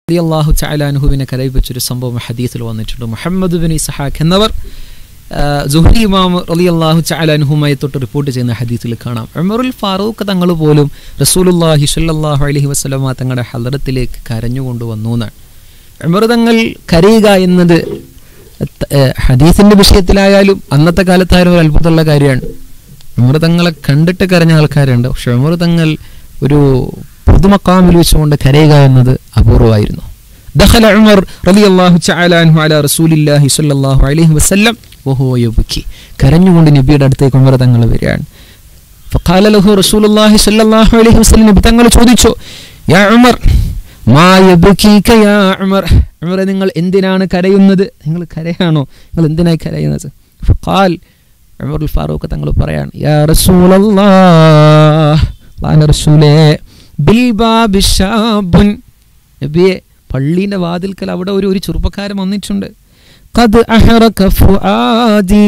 അള്ളാഹു ചാലാനുഹുവിനെ കരയിപ്പിച്ചൊരു സംഭവം ഹദീസിൽ വന്നിട്ടുണ്ട് മുഹമ്മദ് ബിൻ ഇസഹാഖ് എന്നവർ ജുഹരി ഇമാം റലി അള്ളാഹു ചാലാനുഹുമായി തൊട്ട് റിപ്പോർട്ട് ചെയ്യുന്ന ഹദീസിൽ കാണാം ഉമറുൽ ഫാറൂഖ് തങ്ങൾ പോലും റസൂലുല്ലാഹി സ്വല്ലല്ലാഹു അലൈഹി വസ്ലമ തങ്ങളുടെ ഹലറത്തിലേക്ക് കരഞ്ഞുകൊണ്ടുവന്നു എന്നാണ് ഉമർ തങ്ങൾ കരയുക എന്നത് ഹദീസിന്റെ വിഷയത്തിലായാലും അന്നത്തെ കാലത്തായാലും ഒരു അത്ഭുതമുള്ള കാര്യമാണ് ഉമർ തങ്ങളെ കണ്ടിട്ട് കരഞ്ഞ ആൾക്കാരുണ്ട് പക്ഷെ ഉമർ തങ്ങൾ ഒരു പൊതുമക്കാമിൽ വെച്ചുകൊണ്ട് കരയുക എന്നത് അപൂർവമായിരുന്നു دخل عمر رضي الله تعالى عنه على رسول الله صلى الله عليه وسلم وهو يبكي കരഞ്ഞുകൊണ്ട് നബിയുടെ അടുത്തേക്ക് ഉമർ തങ്ങൾ വരികയാണ് فقال له رسول الله صلى الله عليه وسلم നബി തങ്ങൾ ചോദിച്ചു യാ ഉമർ മാ യബ്കീക യാ ഉമർ ഉമർ നിങ്ങൾ എന്തിനാണ് കരയുന്നത് നിങ്ങൾ കരയാണോ നിങ്ങൾ എന്തിനായി കരയുന്നത് فقال ഉമർ ഫാറൂഖ് തങ്ങൾ പറയാണ് യാ റസൂലല്ലാഹ് അല്ലാഹുവിന്റെ റസൂലേ ബിൽ ബാബി ശാബുൻ നബിയെ പള്ളീൻ്റെ വാതിൽക്കൽ അവിടെ ഒരു ഒരു ചെറുപ്പക്കാരൻ വന്നിട്ടുണ്ട് കത് അഹറക ഫുആദി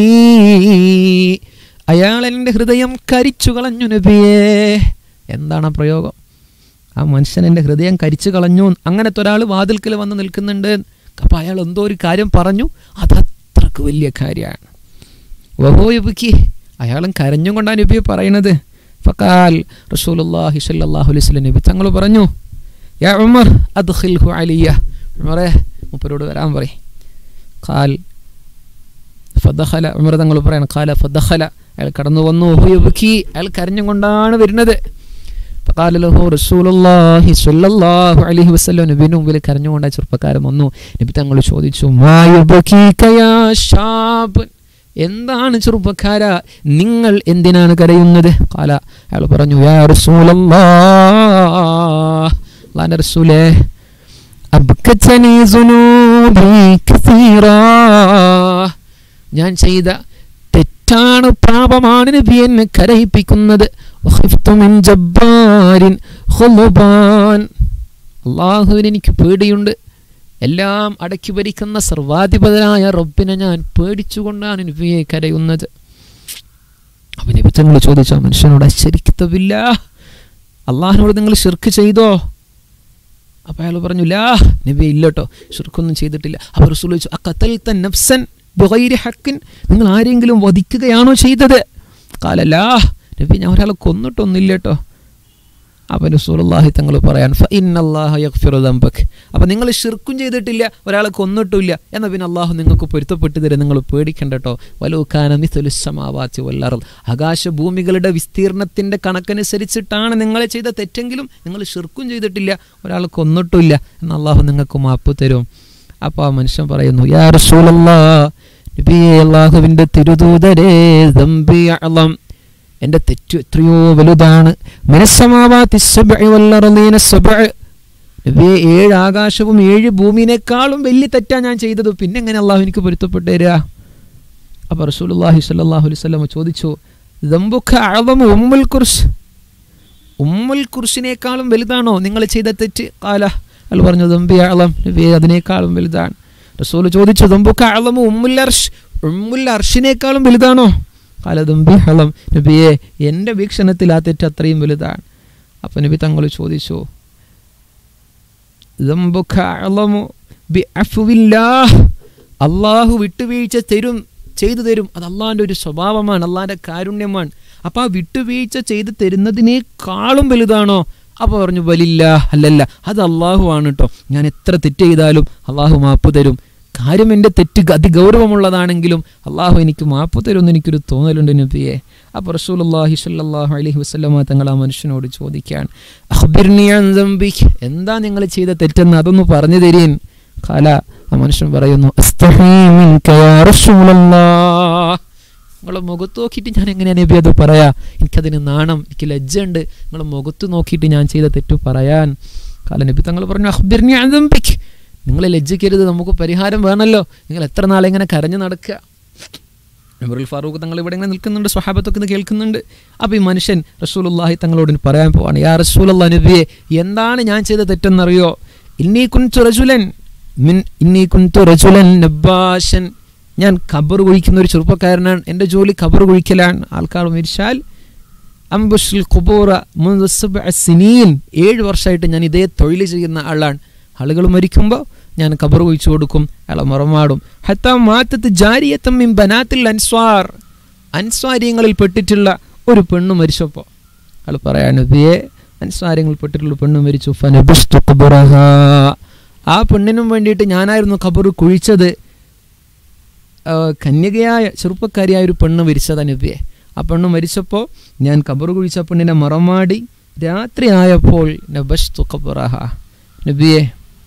അയാൾ എൻ്റെ ഹൃദയം കരിച്ചു കളഞ്ഞു നബിയേ എന്താണ് ആ പ്രയോഗം ആ മനുഷ്യൻ എൻ്റെ ഹൃദയം കരിച്ചു കളഞ്ഞു അങ്ങനത്തെ ഒരാൾ വാതിൽക്കൽ വന്ന് നിൽക്കുന്നുണ്ട് അപ്പം അയാൾ എന്തോ ഒരു കാര്യം പറഞ്ഞു അതത്രക്ക് വലിയ കാര്യമാണ് വഹോയുബുക്കി അയാളും കരഞ്ഞും കൊണ്ടാണ് നബിയെ പറയണത് ഫക്കാൽ റസൂലുള്ളാഹി സ്വല്ലല്ലാഹു അലൈഹി വസല്ലം നബി തങ്ങൾ പറഞ്ഞു യാ ഉമർ അദ്ഖിൽഹു അലിയ ഉമറെ മുപ്പരോട് വരാൻ പറയും ഖാൽ ഫദഖല ഉമർ തങ്ങൾ പറയാണ് ഖാല ഫദഖല അയാൾ കടന്നു വന്നു ഹുയബുക്കി അയാൾ കരഞ്ഞും കൊണ്ടാണ് വരുന്നത് فقال له رسول الله صلى الله عليه وسلم നബിയുടെ മുമ്പിൽ കരഞ്ഞുകൊണ്ട് ആ ചെറുപ്പക്കാരൻ വന്നു നബി തങ്ങൾ ചോദിച്ചു മാ യുബകീക യാ ഷാബ് എന്താണ് ചെറുപ്പക്കാര നിങ്ങൾ എന്തിനാണ് കരയുന്നത് കാല അയാൾ പറഞ്ഞു യാ റസൂലല്ലാഹ് റസൂലേ അബ്കതനി സുനൂബി കസീറാ ഞാൻ ചെയ്ത തെറ്റാണ് പാപമാണ് നബി എന്നെ കരയിപ്പിക്കുന്നത് മിൻ ജബ്ബാരിൻ ഖുലുബാൻ അള്ളാഹുവിന് എനിക്ക് പേടിയുണ്ട് എല്ലാം അടക്കി ഭരിക്കുന്ന സർവാധിപതനായ റബ്ബിനെ ഞാൻ പേടിച്ചുകൊണ്ടാണ് നബിയെ കരയുന്നത് അവൻ നബിത്തങ്ങൾ ചോദിച്ച മനുഷ്യനോട് ശരിക്കത്തവില്ല അള്ളാഹിനോട് നിങ്ങൾ ഷിർക്ക് ചെയ്തോ അപ്പോൾ അയാൾ പറഞ്ഞു ലാ നബി ഇല്ല കേട്ടോ ഷിർക്കൊന്നും ചെയ്തിട്ടില്ല അപ്പോൾ റസൂൽ ചോദിച്ചു അക്കത്തൽ നഫ്സൻ ബുഗൈരി ഹക്കിൻ നിങ്ങൾ ആരെങ്കിലും വധിക്കുകയാണോ ചെയ്തത് കാലല്ലാ നബി ഞാൻ ഒരാളെ കൊന്നിട്ടൊന്നുമില്ല കേട്ടോ അപ്പം റസൂലുള്ളാഹി തങ്ങൾ പറയാൻ ഫ ഇന്നല്ലാഹ യഗ്ഫിറു ദംബക് അപ്പം നിങ്ങൾ ഷിർക്കും ചെയ്തിട്ടില്ല ഒരാളെ കൊന്നിട്ടില്ല എന്നാൽ പിന്നെ അള്ളാഹു നിങ്ങൾക്ക് പൊരുത്തപ്പെട്ട് തരും നിങ്ങൾ പേടിക്കണ്ട കേട്ടോ വലൂക്കാന നിസലുസമാവാത്തി വല്ലറൽ ആകാശഭൂമികളുടെ വിസ്തീർണത്തിൻ്റെ കണക്കനുസരിച്ചിട്ടാണ് നിങ്ങൾ ചെയ്ത തെറ്റെങ്കിലും നിങ്ങൾ ഷിർക്കും ചെയ്തിട്ടില്ല ഒരാളെ കൊന്നിട്ടില്ല എന്ന് അള്ളാഹു നിങ്ങൾക്ക് മാപ്പ് തരും അപ്പോൾ ആ മനുഷ്യൻ പറയുന്നു യാ റസൂലല്ലാ നബിയെ അള്ളാഹുവിൻ്റെ തിരുദൂതരേ ദംബി അളം എൻ്റെ തെറ്റു എത്രയോ വലുതാണ് ഏഴ് ആകാശവും ഏഴ് ഭൂമിനേക്കാളും വലിയ തെറ്റാ ഞാൻ ചെയ്തത് പിന്നെ എങ്ങനെ അള്ളാഹു എനിക്ക് പൊരുത്തപ്പെട്ടു തരിക അപ്പോൾ റസൂലുള്ളാഹി സ്വല്ലല്ലാഹു അലൈഹി വസല്ലം ചോദിച്ചു ദംബുഖ അളമു ഉമ്മുൽ കുർസ് ഉമ്മുൽ കുർസിനേക്കാളും വലുതാണോ നിങ്ങൾ ചെയ്ത തെറ്റ് കാല അയാൾ പറഞ്ഞു ദമ്പി അളം നബി അതിനേക്കാളും വലുതാണ് റസൂൽ ചോദിച്ചു ദംബുഖ അളമു ഉമ്മുൽ അർഷ് ഉമ്മുൽ അർഷിനേക്കാളും വലുതാണോ കാലതുമ്പി ഹളം നബിയെ എൻ്റെ വീക്ഷണത്തിൽ ആ തെറ്റ് അത്രയും വലുതാണ് അപ്പം നബി തങ്ങൾ ചോദിച്ചു അള്ളാഹു വിട്ടുവീഴ്ച തരും ചെയ്തു തരും അത് അള്ളാഹിൻ്റെ ഒരു സ്വഭാവമാണ് അള്ളാഹിൻ്റെ കാരുണ്യമാണ് അപ്പോൾ ആ വിട്ടുവീഴ്ച ചെയ്തു തരുന്നതിനേക്കാളും വലുതാണോ അപ്പോൾ പറഞ്ഞു വലില്ല അല്ലല്ല അത് അള്ളാഹു ആണ് കേട്ടോ ഞാൻ എത്ര തെറ്റ് ചെയ്താലും അള്ളാഹു മാപ്പ് തരും കാര്യം എൻ്റെ തെറ്റ് അതിഗൗരവമുള്ളതാണെങ്കിലും അള്ളാഹു എനിക്ക് മാപ്പ് തരുമെന്ന് എനിക്കൊരു തോന്നലുണ്ട് നബിയെ അപ്പോൾ റസൂലുള്ളാഹി സ്വല്ലല്ലാഹു അലൈഹി വസല്ലമ തങ്ങൾ ആ മനുഷ്യനോട് ചോദിക്കാൻ എന്താ നിങ്ങൾ ചെയ്ത തെറ്റെന്ന് അതൊന്ന് പറഞ്ഞു തരീൻ കാല ആ മനുഷ്യൻ പറയുന്നു നിങ്ങളെ മുഖത്ത് നോക്കിയിട്ട് ഞാൻ എങ്ങനെയാണ് നബി അത് പറയാ എനിക്കതിന് നാണം എനിക്ക് ലജ്ജയുണ്ട് നിങ്ങളെ മുഖത്ത് നോക്കിയിട്ട് ഞാൻ ചെയ്ത തെറ്റ് പറയാൻ കാല നബി തങ്ങൾ പറഞ്ഞു അഹ്ബിർനി അന്തംബിക്ക് നിങ്ങൾ ലജ്ജിക്കരുത് നമുക്ക് പരിഹാരം വേണമല്ലോ നിങ്ങൾ എത്ര നാളെ ഇങ്ങനെ കരഞ്ഞു നടക്കുക നബറുൽ ഫാറൂഖ് തങ്ങൾ ഇവിടെ ഇങ്ങനെ നിൽക്കുന്നുണ്ട് സ്വഹാബത്തൊക്കെ കേൾക്കുന്നുണ്ട് അപ്പോൾ ഈ മനുഷ്യൻ റസൂലുള്ളാഹി തങ്ങളോട് പറയാൻ പോവാണ് യാ റസൂലുള്ള നബിയെ എന്താണ് ഞാൻ ചെയ്ത തെറ്റെന്നറിയോ ഇന്നീ കുൻതു റജുലൻ മിൻ ഇന്നീ കുൻതു റജുലൻ നബ്ബാഷൻ ഞാൻ ഖബർ കുഴിക്കുന്ന ഒരു ചെറുപ്പക്കാരനാണ് എൻ്റെ ജോലി ഖബർ കുഴിക്കലാണ് ആൾക്കാർ മരിച്ചാൽ അംബുഷുൽ ഖുബൂറ സിനീൻ ഏഴ് വർഷമായിട്ട് ഞാൻ ഇതേ തൊഴിൽ ചെയ്യുന്ന ആളാണ് ആളുകൾ മരിക്കുമ്പോൾ ഞാൻ കബർ കുഴിച്ചു കൊടുക്കും അയാളെ മറമാടും ഹത്താ മാറ്റത്ത് ജാരിയത്തം മിൻ ബനാത്തിൽ അൻസ്വാർ അൻസ്വാര്യങ്ങളിൽ പെട്ടിട്ടുള്ള ഒരു പെണ്ണ് മരിച്ചപ്പോൾ അയാൾ പറയാൻ നബിയെ അൻസ്വാര്യങ്ങളിൽ പെട്ടിട്ടുള്ള പെണ്ണ് മരിച്ചു ഫനബിസ്തു ഖബറഹ ആ പെണ്ണിനും വേണ്ടിയിട്ട് ഞാനായിരുന്നു ഖബർ കുഴിച്ചത് ആ, കന്യകയായ ചെറുപ്പക്കാരിയായ ഒരു പെണ്ണ് മരിച്ചതാ നബിയെ ആ പെണ്ണ് മരിച്ചപ്പോൾ ഞാൻ ഖബർ കുഴിച്ച പെണ്ണിനെ മറമാടി രാത്രി ആയപ്പോൾ നബസ്തു ഖബറഹ നബിയെ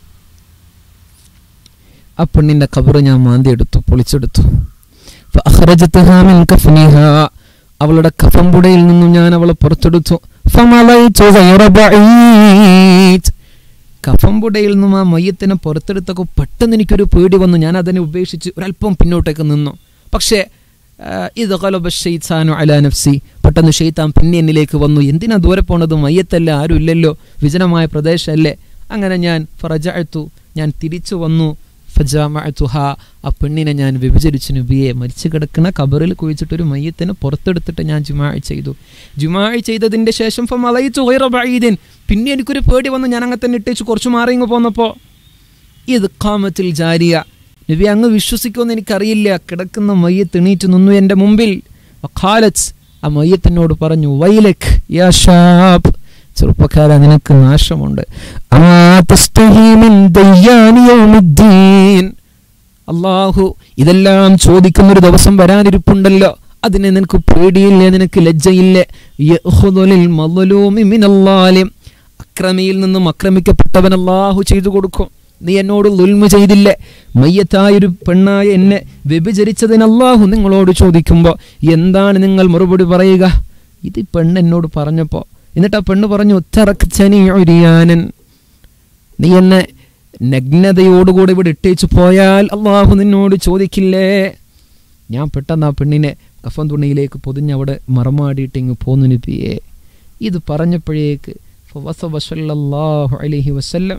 ആ പെണ്ണിൻ്റെ ഖബർ ഞാൻ മാന്തിയെടുത്തു പൊളിച്ചെടുത്തു فأخرجتها من كفنها അവളുടെ കഫംപുടയിൽ നിന്നും ഞാൻ അവളെ പുറത്തെടുത്തു فمضيت غير بعيد കഫംപുടയിൽ നിന്നും ആ മയ്യത്തിനെ പുറത്തെടുത്തൊക്കെ പെട്ടെന്ന് എനിക്കൊരു പേടി വന്നു ഞാൻ അതിനെ ഉപേക്ഷിച്ച് ഒരല്പം പിന്നോട്ടേക്ക് നിന്നു പക്ഷേ ആ, ഇത് കലബ ഷെയ്ത്താനു അലാ നഫ്സി പെട്ടെന്ന് ഷെയ്ത്താൻ പിന്നെ എന്നിലേക്ക് വന്നു എന്തിനാ ദൂരെ പോണത് മയ്യത്തല്ല ആരും ഇല്ലല്ലോ വിജനമായ പ്രദേശമല്ലേ അങ്ങനെ ഞാൻ ഫറജഅത്തു ഞാൻ തിരിച്ചു വന്നു ഫജാമഅത്തുഹ ആ പെണ്ണിനെ ഞാൻ വിഭജിച്ചു നബിയെ മരിച്ചു കിടക്കുന്ന കബറിൽ കുഴിച്ചിട്ട് ഒരു മയ്യത്തിനെ പുറത്തെടുത്തിട്ട് ഞാൻ ജുമായി ചെയ്തു ജുമായി ചെയ്തതിൻ്റെ ശേഷം ഫമലയിച്ചു ഗൈറ ബഈദിൻ പിന്നെ എനിക്കൊരു പേടി വന്നു ഞാൻ അങ്ങനെ തന്നെ ഇട്ടേച്ച് കുറച്ച് മാറി ഇങ്ങ് പോന്നപ്പോൾ ഇത് കാമത്തിൽ ജാരിയ നബി അങ്ങ് വിശ്വസിക്കുമെന്ന് എനിക്കറിയില്ല കിടക്കുന്ന മയ്യത്ത് എണീറ്റ് നിന്നു എൻ്റെ മുമ്പിൽ വഖാലത്ത് ആ മയ്യത്തിനോട് പറഞ്ഞു വൈലക് യാ ഷാബ് ചെറുപ്പക്കാര നിനക്ക് നാശമുണ്ട് അമാ തസ്തഹി മിൻ ദയ്യാനി യൗമിദ്ദീൻ. അള്ളാഹു ഇതെല്ലാം ചോദിക്കുന്ന ഒരു ദിവസം വരാനിരിപ്പുണ്ടല്ലോ അതിനെ നിനക്ക് പേടിയില്ലേ നിനക്ക് ലജ്ജയില്ലേ യഖ്ദുലിൽ മദ്ലൂമി മിനല്ലാലിം. അക്രമിയിൽ നിന്നും ആക്രമിക്കപ്പെട്ടവൻ അള്ളാഹു ചെയ്തു കൊടുക്കും നീ എന്നോട് ലുൽമ ചെയ്തില്ലേ മയ്യത്തായൊരു പെണ്ണായ എന്നെ വ്യഭിചരിച്ചതിന് അള്ളാഹു നിങ്ങളോട് ചോദിക്കുമ്പോൾ എന്താണ് നിങ്ങൾ മറുപടി പറയുക ഇത് ഈ പെണ്ണ് എന്നോട് പറഞ്ഞപ്പോൾ എന്നിട്ട് ആ പെണ്ണ് പറഞ്ഞു "ഉത്തറക്തനി ഉരിയാനൻ." നീ എന്നെ നഗ്നതയോടുകൂടി ഇവിടെ ഇട്ടേച്ചു പോയാൽ അള്ളാഹു നിന്നോട് ചോദിക്കില്ലേ ഞാൻ പെട്ടെന്ന് ആ പെണ്ണിനെ കഫൻ തുണിയിലേക്ക് പൊതിഞ്ഞ് അവിടെ മറമാടിയിട്ട് ഇങ്ങ് പോന്നു നബിയേ ഇത് പറഞ്ഞപ്പോഴേക്ക് ഫവസവ സ്വല്ലല്ലാഹു അലൈഹി വസല്ലം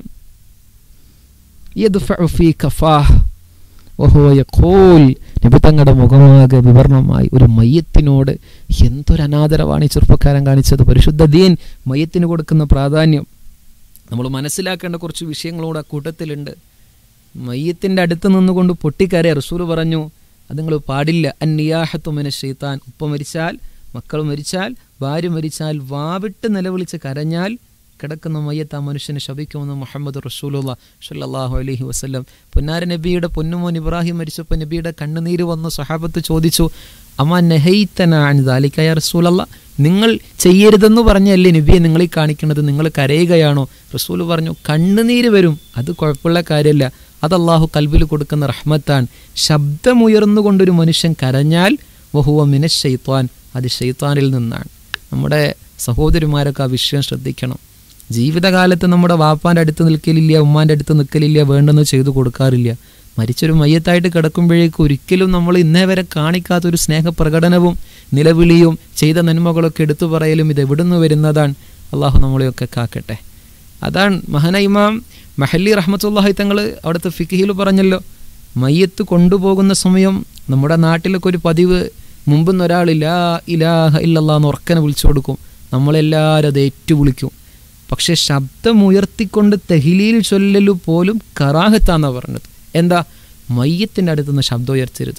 യദ്ഫഉ ഫീ കഫാഹ് വഹുവ യഖൂൽ നബി തങ്ങളുടെ മുഖമാകെ വിവരണമായി ഒരു മയ്യത്തിനോട് എന്തൊരു അനാദരവാണ് ഈ ചെറുപ്പക്കാരൻ കാണിച്ചത് പരിശുദ്ധ ദീൻ മയ്യത്തിന് കൊടുക്കുന്ന പ്രാധാന്യം നമ്മൾ മനസ്സിലാക്കേണ്ട കുറച്ച് വിഷയങ്ങളോട് ആ കൂട്ടത്തിലുണ്ട് മയ്യത്തിൻ്റെ അടുത്ത് നിന്നുകൊണ്ട് പൊട്ടിക്കരയ റസൂൽ പറഞ്ഞു അത് നിങ്ങൾ പാടില്ല അന്നിയാഹത്തുമന ഷെയ്ത്താൻ ഉപ്പ മരിച്ചാൽ മക്കൾ മരിച്ചാൽ ഭാര്യ മരിച്ചാൽ വാവിട്ട് നിലവിളിച്ച് കരഞ്ഞാൽ കിടക്കുന്ന മയ്യത്ത് ആ മനുഷ്യനെ ശപിക്കുമെന്ന് മുഹമ്മദ് റസൂലുള്ള ഷല്ലാഹു അലൈഹി വസ്ലം പൊന്നാര നബിയുടെ പൊന്നുമോൻ ഇബ്രാഹിം മരിച്ചപ്പോൾ നബിയുടെ കണ്ണുനീര് വന്ന് സഹാബത്ത് ചോദിച്ചു അമ്മ നെഹൈത്തനാണിതാലിക്കായ റസൂലല്ല നിങ്ങൾ ചെയ്യരുതെന്ന് പറഞ്ഞല്ലേ നബിയെ നിങ്ങൾ ഈ കാണിക്കുന്നത് നിങ്ങൾ കരയുകയാണോ റസൂൽ പറഞ്ഞു കണ്ണുനീര് വരും അത് കുഴപ്പമുള്ള കാര്യമല്ല അത് അള്ളാഹു കൽബിൽ കൊടുക്കുന്ന റഹ്മത്താണ് ശബ്ദമുയർന്നുകൊണ്ടൊരു മനുഷ്യൻ കരഞ്ഞാൽ വഹുവ മിന ഷെയ്ത്താൻ അത് ഷെയ്ത്താനിൽ നിന്നാണ് നമ്മുടെ സഹോദരിമാരൊക്കെ ആ വിഷയം ശ്രദ്ധിക്കണം ജീവിതകാലത്ത് നമ്മുടെ വാപ്പാൻ്റെ അടുത്ത് നിൽക്കലില്ല ഉമ്മാൻ്റെ അടുത്ത് നിൽക്കലില്ല വേണ്ടെന്ന് ചെയ്തു കൊടുക്കാറില്ല മരിച്ചൊരു മയ്യത്തായിട്ട് കിടക്കുമ്പോഴേക്ക് ഒരിക്കലും നമ്മൾ ഇന്നേ വരെ കാണിക്കാത്തൊരു സ്നേഹപ്രകടനവും നിലവിളിയും ചെയ്ത നന്മകളൊക്കെ എടുത്തു പറയലും ഇത് എവിടുന്ന് വരുന്നതാണ് അള്ളാഹു നമ്മളെയൊക്കെ കാക്കട്ടെ അതാണ് മഹന ഇമാം മഹല്ലി റഹ്മത്തുല്ലാഹി തങ്ങൾ അവിടുത്തെ ഫിഖിയിൽ പറഞ്ഞല്ലോ മയ്യത്ത് കൊണ്ടുപോകുന്ന സമയം നമ്മുടെ നാട്ടിലൊക്കെ ഒരു പതിവ് മുമ്പ് ഒരാൾ ഇലാ ഇലാഹ ഇല്ലല്ലാ എന്ന് ഉറക്കനെ വിളിച്ചു കൊടുക്കും നമ്മളെല്ലാവരും അത് ഏറ്റു വിളിക്കും പക്ഷെ ശബ്ദമുയർത്തിക്കൊണ്ട് തെഹിലിയിൽ ചൊല്ലലു പോലും കറാഹത്താന്നാണ് പറഞ്ഞത് എന്താ മയ്യത്തിൻ്റെ അടുത്തുനിന്ന് ശബ്ദം ഉയർത്തരുത്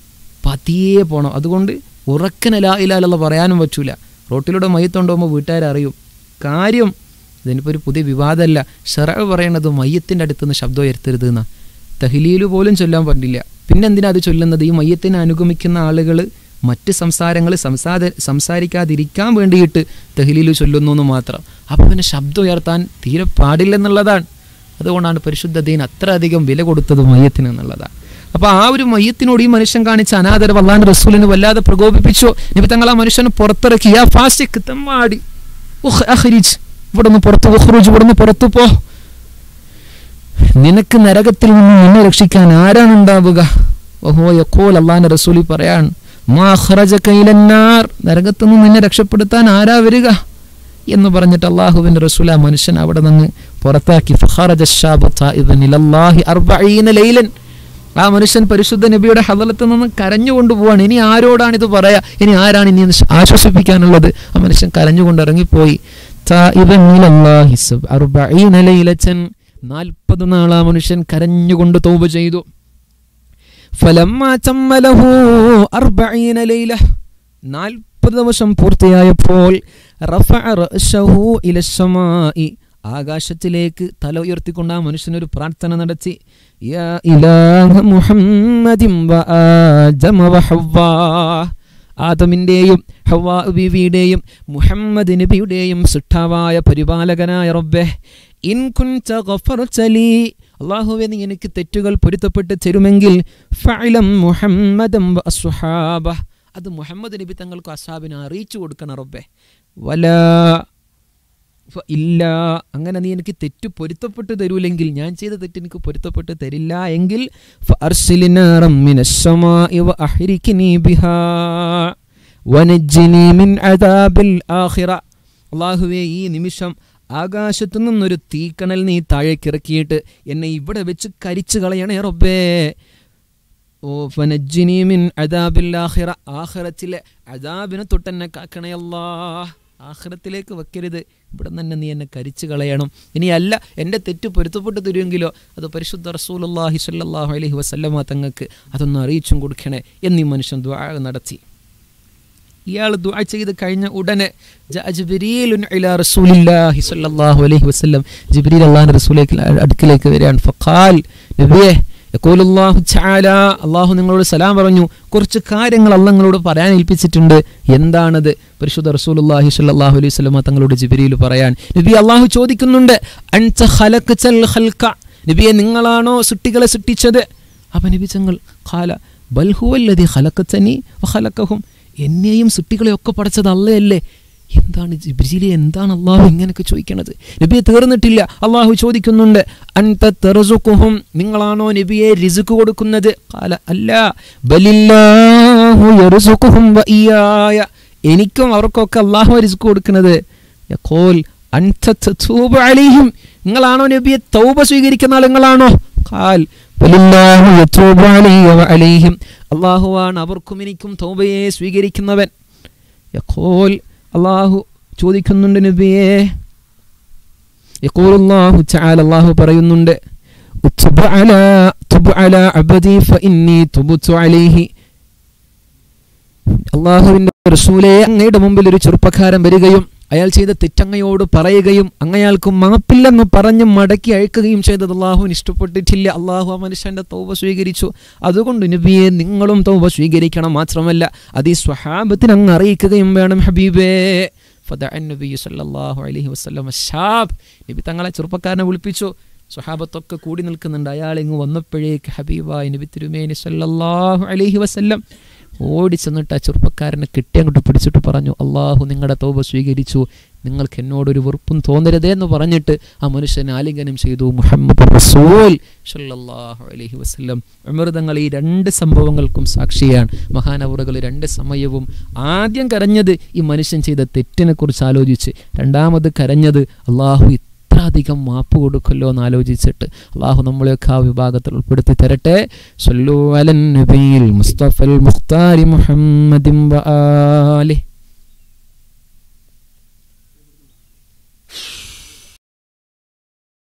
പതിയെ പോണം അതുകൊണ്ട് ഉറക്കനെ ലാ ഇലാലുള്ള പറയാനും പറ്റൂല റോട്ടിലൂടെ മയ്യത്തുണ്ടാകുമ്പോൾ വീട്ടുകാരറിയും കാര്യം ഇതിനിപ്പോൾ ഒരു പുതിയ വിവാദമല്ല ഷെറ പറയണത് മയ്യത്തിൻ്റെ അടുത്തുനിന്ന് ശബ്ദം ഉയർത്തരുത് എന്നാ തഹ്ലീല് പോലും ചൊല്ലാൻ പറ്റില്ല പിന്നെ എന്തിനാ അത് ചൊല്ലുന്നത് ഈ മയ്യത്തിനെ അനുഗമിക്കുന്ന ആളുകൾ മറ്റ് സംസാരങ്ങൾ സംസാര സംസാരിക്കാതിരിക്കാൻ വേണ്ടിയിട്ട് തഹ്ലീല് ചൊല്ലുന്നു എന്ന് മാത്രം അപ്പം പിന്നെ ശബ്ദം ഉയർത്താൻ തീരെ പാടില്ലെന്നുള്ളതാണ് അതുകൊണ്ടാണ് പരിശുദ്ധ ദീൻ അത്ര അധികം വില കൊടുത്തത് മയ്യത്തിന് എന്നുള്ളതാണ് അപ്പൊ ആ ഒരു മയ്യത്തിനോട് ഈ മനുഷ്യൻ കാണിച്ച അനാദരവ് അള്ളാൻ റസൂലിന് വല്ലാതെ പ്രകോപിപ്പിച്ചു ഇനി തങ്ങൾ ആ മനുഷ്യനെ പുറത്തിറക്കി ആ ഫാസ്റ്റ് തെമ്മാടി ഉഹ് അഹ്രിജ് ഇവിടെ നിന്ന് പുറത്ത് ഉഹ്റുജ് ഇവിടെ നിന്ന് പുറത്തു പോ നിനക്ക് നരകത്തിൽ നിന്ന് നിന്നെ രക്ഷിക്കാൻ ആരാണ് ഉണ്ടാവുക ഓഹോ യക്കോൽ അള്ളാന്റെ റസൂലി പറയാൻ മാ അഖ്റജക ഇലന്നാർ നരകത്തു നിന്ന് നിന്നെ രക്ഷപ്പെടുത്താൻ ആരാ വരിക എന്ന് പറഞ്ഞിട്ട് അള്ളാഹുവിന്റെ റസൂൽ ആ മനുഷ്യൻ അവിടെ നിന്ന് പുറത്താക്കി ഫഖറജ അശ്ശാബു താഇബൻ ഇലല്ലാഹി അർബഈന ലൈലൻ ആ മനുഷ്യൻ പരിശുദ്ധ നബിയുടെ ഹദലത്ത് നിന്ന് കരഞ്ഞുകൊണ്ട് പോവാണ് ഇനി ആരോടാണ് ഇത് പറയാ ഇനി ആരാണ് ഇനി ഒന്ന് ആശ്വസിപ്പിക്കാനുള്ളത് ആ മനുഷ്യൻ കരഞ്ഞുകൊണ്ട് ഇറങ്ങിപ്പോയി താഇബൻ ഇലല്ലാഹി സബ് അർബഈന ലൈലത്തൻ നാൽപ്പത് നാൾ ആ മനുഷ്യൻ കരഞ്ഞുകൊണ്ട് തൗബ ചെയ്തു ഫലമ്മ ചമ്മലഹു അർബഈന ലൈല നാൽപ്പത് ദിവസം പൂർത്തിയായപ്പോൾ റഫഅ റഅ്ശഹു ഇലസ്സമാഇ ആകാശത്തിലേക്ക് തല ഉയർത്തിക്കൊണ്ട് ആ മനുഷ്യനൊരു പ്രാർത്ഥന നടത്തി യാ ഇലാഹ മുഹമ്മദിൻ വ ആദമ വ ഹവ്വാ ആദമിൻ്റെയും ഹവ്വാ ബീവിയുടെയും മുഹമ്മദ് നബിയുടെയും സിട്ടാവായ പരിപാലകനായ റബ്ബെ ഇൻ കുൻത ഗഫർത ലീ അള്ളാഹുവെ നീ എനിക്ക് തെറ്റുകൾ പൊരുത്തപ്പെട്ട് തരുമെങ്കിൽ ഫഅലം മുഹമ്മദം വ അസ്ഹാബ അത് മുഹമ്മദ് നബി തങ്ങൾക്ക് അസാബിനെ അറിയിച്ചു കൊടുക്കണം റബ്ബെ വല ഫ ഇല്ല അങ്ങനെ നീ എനിക്ക് തെറ്റ് പൊരുത്തപ്പെട്ട് തരൂലെങ്കിൽ ഞാൻ ചെയ്ത തെറ്റ് എനിക്ക് പൊരുത്തപ്പെട്ട് തരില്ല എങ്കിൽ ഫ അർസിലിന റമ്മിനസ്സമാഇ വ അഹ്രിക്നി ബിഹാ വനജ്ജിനി മിൻ അദാബിൽ ആഖിറ അള്ളാഹുവേ ഈ നിമിഷം ആകാശത്തു നിന്നൊരു തീക്കണൽ നീ താഴേക്കിറക്കിയിട്ട് എന്നെ ഇവിടെ വെച്ച് കരിച്ചു കളയണേ റബ്ബേ ഓ ഫനജ്ജിനി മിൻ അദാബിൽ ആഖിറ ആഖിറത്തിലെ അദാബിനെ തൊട്ടെന്നെ കാക്കണേ അല്ലാ ആഖിറത്തിലേക്ക് വെക്കരുത് ഇവിടെ തന്നെ നീ എന്നെ കരിച്ചു കളയണം ഇനി അല്ല എൻ്റെ തെറ്റ് പൊരുത്തപ്പെട്ട് തരുമെങ്കിലോ അത് പരിശുദ്ധ റസൂലുള്ളാഹി സ്വല്ലല്ലാഹു അലൈഹി വസല്ലമ തങ്ങൾക്ക് അതൊന്ന് അറിയിച്ചും കൊടുക്കണേ എന്നീ മനുഷ്യൻ ദ്വാ നടത്തി ഇയാൾ ദുആ ചെയ്ത് കഴിഞ്ഞ ഉടനെ ജാ ജിബ്രീലുൻ ഇലാ റസൂലില്ലാഹി സ്വല്ലല്ലാഹു അലൈഹി വസല്ലം ജിബ്രീൽ അല്ലാഹുവിന്റെ റസൂലേക്ക് അടുക്കിലേക്ക് വരികയാണ് ഫഖാൽ നബിയേ യഖൂലുല്ലാഹു തആല അല്ലാഹു നിങ്ങളോട് സലാം പറഞ്ഞു കുറച്ച് കാര്യങ്ങൾ അല്ലാഹ് നിങ്ങളോട് പറയാൻ ഏൽപ്പിച്ചിട്ടുണ്ട് എന്താണത് പരിശുദ്ധ റസൂലുള്ളാഹി സ്വല്ലല്ലാഹു അലൈഹി വസല്ലം തങ്ങളോട് ജിബ്രീൽ പറയാൻ നബി അല്ലാഹു ചോദിക്കുന്നുണ്ട് അൻത ഖലഖ്തൽ ഖൽഖ നബിയെ നിങ്ങളാണോ സൃഷ്ടികളെ സൃഷ്ടിച്ചത് അപ്പൊ നബി തങ്ങൾ ഖാല ബൽ ഹുവല്ലദി ഖലഖതനി വഖലഖഹും എന്നെയും സൃഷ്ടികളെയൊക്കെ പടച്ചത് അല്ലയല്ലേ എന്താണ് ജിബ്രീലെ എന്താണ് അള്ളാഹു ഇങ്ങനെയൊക്കെ ചോദിക്കണത് നബിയെ തീർന്നിട്ടില്ല അള്ളാഹു ചോദിക്കുന്നുണ്ട് അൻത തെറസുക്കുഹും നിങ്ങളാണോ നബിയെ റിസുക്ക് കൊടുക്കുന്നത് കാല അല്ല ബലില്ലാഹു യർസുക്കുഹും വഇയ്യായ എനിക്കും അവർക്കൊക്കെ അള്ളാഹു റിസുക്ക് കൊടുക്കുന്നത് യഖൂൽ അൻത തതൂബു അലൈഹിം നിങ്ങളാണോ നബിയെ തൗബ സ്വീകരിക്കുന്ന ആൾ നിങ്ങളാണോ ഖാൽ വലില്ലാഹു യതൂബു അലൈഹി വഅലൈഹിം അള്ളാഹുവാണ് അവർക്കും എനിക്കും തൗബയെ സ്വീകരിക്കുന്നവൻ യഖൂൽ അള്ളാഹു ചോദിക്കുന്നുണ്ട് നബിയെ യഖൂൽ അല്ലാഹു തആല അള്ളാഹു പറയുന്നുണ്ട് ഉത്ബ അലാ തുബ് അലാ അബ്ദി ഫഇന്നി തുബ്തു അലൈഹി അള്ളാഹുവിന്റെ റസൂലേ അങ്ങയുടെ മുമ്പിൽ ഒരു ചെറുപ്പക്കാരൻ വരികയും അയാൾ ചെയ്ത തെറ്റങ്ങയോട് പറയുകയും അങ്ങയാൾക്ക് മാപ്പില്ലെന്ന് പറഞ്ഞ് മടക്കി അയക്കുകയും ചെയ്തത് അള്ളാഹുവിന് ഇഷ്ടപ്പെട്ടിട്ടില്ല അള്ളാഹു ആ മനുഷ്യന്റെ തൗബ സ്വീകരിച്ചു അതുകൊണ്ട് നബിയെ നിങ്ങളും തൗബ സ്വീകരിക്കണം മാത്രമല്ല അത് ഈ സ്വഹാബത്തിന് അങ്ങ് അറിയിക്കുകയും വേണം ഹബീബേ നബി സല്ലല്ലാഹു അലൈഹി വസല്ലം ഷാബ് നബി തങ്ങളെ ചെറുപ്പക്കാരനെ വിളിപ്പിച്ചു സ്വഹാബത്തൊക്കെ കൂടി നിൽക്കുന്നുണ്ട് അയാൾ ഇങ്ങ് വന്നപ്പോഴേക്ക് ഹബീബായി നബി തിരുമേനി സല്ലല്ലാഹു അലൈഹി വസല്ലം ഓടി ചെന്നിട്ട് ആ ചെറുപ്പക്കാരനെ കെട്ടി അങ്ങോട്ട് പിടിച്ചിട്ട് പറഞ്ഞു അള്ളാഹു നിങ്ങളുടെ തോപ സ്വീകരിച്ചു നിങ്ങൾക്ക് എന്നോടൊരു വെറുപ്പും തോന്നരുതേ എന്ന് പറഞ്ഞിട്ട് ആ മനുഷ്യനെ ആലിംഗനം ചെയ്തു മുഹമ്മദ് റസൂൽ ഷല്ലല്ലാഹു അലൈഹി വസല്ലം അമൃതങ്ങൾ ഈ രണ്ട് സംഭവങ്ങൾക്കും സാക്ഷിയാണ് മഹാനവറുകൾ രണ്ട് സമയവും ആദ്യം കരഞ്ഞത് ഈ മനുഷ്യൻ ചെയ്ത തെറ്റിനെ കുറിച്ച് ആലോചിച്ച് രണ്ടാമത് കരഞ്ഞത് അള്ളാഹു അധികം മാപ്പ് കൊടുക്കല്ലോ എന്ന് ആലോചിച്ചിട്ട് അള്ളാഹു നമ്മളെയൊക്കെ ആ വിഭാഗത്തിൽ ഉൾപ്പെടുത്തി തരട്ടെ സല്ലു അലൻ നബിയിൽ മുസ്തഫൽ മുഖ്താരി മുഹമ്മദിൻ വആലിഹി